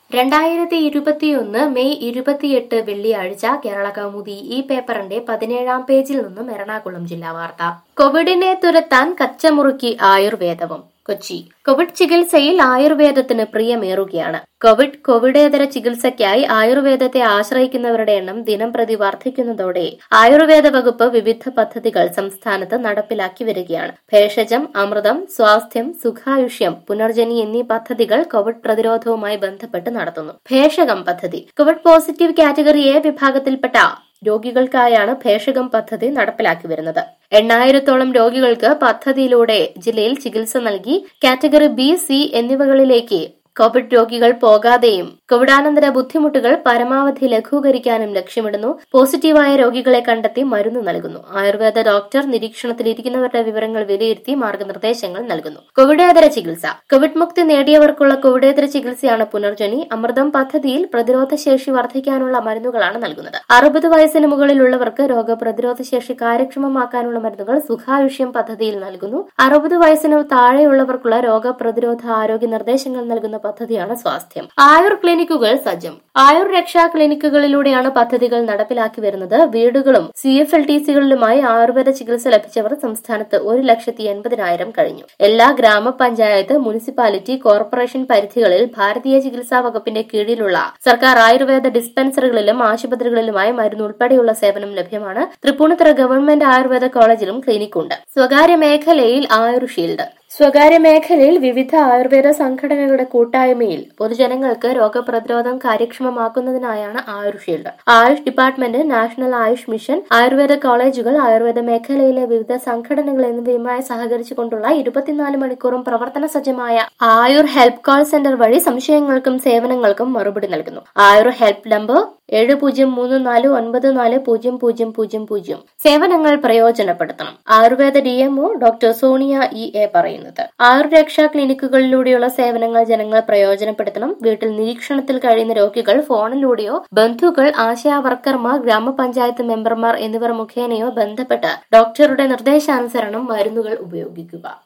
രണ്ടായിരത്തി ഇരുപത്തിയൊന്ന് മെയ് ഇരുപത്തിയെട്ട് വെള്ളിയാഴ്ച കേരള കൗമുദി ഈ പേപ്പറിന്റെ പതിനേഴാം പേജിൽ നിന്നും എറണാകുളം ജില്ലാ വാർത്ത കോവിഡിനെ തുരത്താൻ കച്ചമുറുക്കി ആയുർവേദവും കൊച്ചി കോവിഡ് ചികിത്സയിൽ ആയുർവേദത്തിന് പ്രിയമേറുകയാണ് കോവിഡ് കോവിഡേതര ചികിത്സയ്ക്കായി ആയുർവേദത്തെ ആശ്രയിക്കുന്നവരുടെ എണ്ണം ദിനം പ്രതി വർദ്ധിക്കുന്നതോടെ ആയുർവേദ വകുപ്പ് വിവിധ പദ്ധതികൾ സംസ്ഥാനത്ത് നടപ്പിലാക്കി വരികയാണ് ഭേഷജം അമൃതം സ്വാസ്ഥ്യം സുഖായുഷ്യം പുനർജനി എന്നീ പദ്ധതികൾ കോവിഡ് പ്രതിരോധവുമായി ബന്ധപ്പെട്ട് നടത്തുന്നു ഭേഷകം പദ്ധതി കോവിഡ് പോസിറ്റീവ് കാറ്റഗറി എ വിഭാഗത്തിൽപ്പെട്ട രോഗികൾക്കായാണ് ഭേഷകം പദ്ധതി നടപ്പിലാക്കി വരുന്നത് എണ്ണായിരത്തോളം രോഗികൾക്ക് പദ്ധതിയിലൂടെ ജില്ലയിൽ ചികിത്സ നൽകി കാറ്റഗറി ബി സി എന്നിവകളിലേക്ക് കോവിഡ് രോഗികൾ പോകാതെയും കോവിഡാനന്തര ബുദ്ധിമുട്ടുകൾ പരമാവധി ലഘൂകരിക്കാനും ലക്ഷ്യമിടുന്നു പോസിറ്റീവായ രോഗികളെ കണ്ടെത്തി മരുന്ന് നൽകുന്നു ആയുർവേദ ഡോക്ടർ നിരീക്ഷണത്തിലിരിക്കുന്നവരുടെ വിവരങ്ങൾ വിലയിരുത്തി മാർഗനിർദ്ദേശങ്ങൾ നൽകുന്നു കോവിഡേതര ചികിത്സ കോവിഡ് മുക്തി നേടിയവർക്കുള്ള കോവിഡേതര ചികിത്സയാണ് പുനർജനി അമൃതം പദ്ധതിയിൽ പ്രതിരോധ ശേഷി വർദ്ധിക്കാനുള്ള മരുന്നുകളാണ് നൽകുന്നത് അറുപത് വയസ്സിന് മുകളിലുള്ളവർക്ക് രോഗപ്രതിരോധ ശേഷി കാര്യക്ഷമമാക്കാനുള്ള മരുന്നുകൾ സുഖായുഷ്യം പദ്ധതിയിൽ നൽകുന്നു അറുപത് വയസ്സിന് താഴെയുള്ളവർക്കുള്ള രോഗപ്രതിരോധ ആരോഗ്യ നിർദ്ദേശങ്ങൾ നൽകുന്ന പദ്ധതിയാണ് സ്വാസ്ഥ്യം ആയുർ ക്ലിനിക്കുകൾ സജ്ജം ആയുർ രക്ഷാ ക്ലിനിക്കുകളിലൂടെയാണ് പദ്ധതികൾ നടപ്പിലാക്കി വരുന്നത് വീടുകളും സി എഫ് എൽ ടി സികളിലുമായി ആയുർവേദ ചികിത്സ ലഭിച്ചവർ സംസ്ഥാനത്ത് ഒരു ലക്ഷത്തി എൺപതിനായിരം കഴിഞ്ഞു എല്ലാ ഗ്രാമപഞ്ചായത്ത് മുനിസിപ്പാലിറ്റി കോർപ്പറേഷൻ പരിധികളിൽ ഭാരതീയ ചികിത്സാ വകുപ്പിന്റെ കീഴിലുള്ള സർക്കാർ ആയുർവേദ ഡിസ്പെൻസറികളിലും ആശുപത്രികളിലുമായി മരുന്ന് ഉൾപ്പെടെയുള്ള സേവനം ലഭ്യമാണ് തൃപ്പൂണിത്തുറ ഗവൺമെന്റ് ആയുർവേദ കോളേജിലും ക്ലിനിക്കുണ്ട് സ്വകാര്യ മേഖലയിൽ ആയുർ ഷീൽഡ് സ്വകാര്യ മേഖലയിൽ വിവിധ ആയുർവേദ സംഘടനകളുടെ കൂട്ടായ്മയിൽ പൊതുജനങ്ങൾക്ക് രോഗപ്രതിരോധം കാര്യക്ഷമമാക്കുന്നതിനായാണ് Ayur shield AYUSH department national AYUSH mission Ayurveda കോളേജുകൾ ആയുർവേദ മേഖലയിലെ വിവിധ സംഘടനകൾ എന്നിവയുമായി സഹകരിച്ചുകൊണ്ടുള്ള ഇരുപത്തിനാല് മണിക്കൂറും പ്രവർത്തന സജ്ജമായ ആയുർ ഹെൽപ്പ് കോൾ സെന്റർ വഴി സംശയങ്ങൾക്കും സേവനങ്ങൾക്കും മറുപടി നൽകുന്നു ആയുർ ഹെൽപ്പ് നമ്പർ ഏഴ് പൂജ്യം മൂന്ന് നാല് ഒൻപത് നാല് പൂജ്യം പൂജ്യം പൂജ്യം പൂജ്യം സേവനങ്ങൾ പ്രയോജനപ്പെടുത്തണം Ayurveda D M O doctor Sonia E A പറയുന്നത് ആയുർരക്ഷാ ക്ലിനിക്കുകളിലൂടെയുള്ള സേവനങ്ങൾ ജനങ്ങൾ പ്രയോജനപ്പെടുത്തണം വീട്ടിൽ നിരീക്ഷണത്തിൽ കഴിയുന്ന രോഗികൾ ഫോണിലൂടെയോ ബന്ധുക്കൾ ആശാ വർക്കർമാർ ഗ്രാമപഞ്ചായത്ത് മെമ്പർമാർ എന്നിവർ മുഖേനയോ ബന്ധപ്പെട്ട് ഡോക്ടറുടെ നിർദ്ദേശാനുസരണം മരുന്നുകൾ ഉപയോഗിക്കുക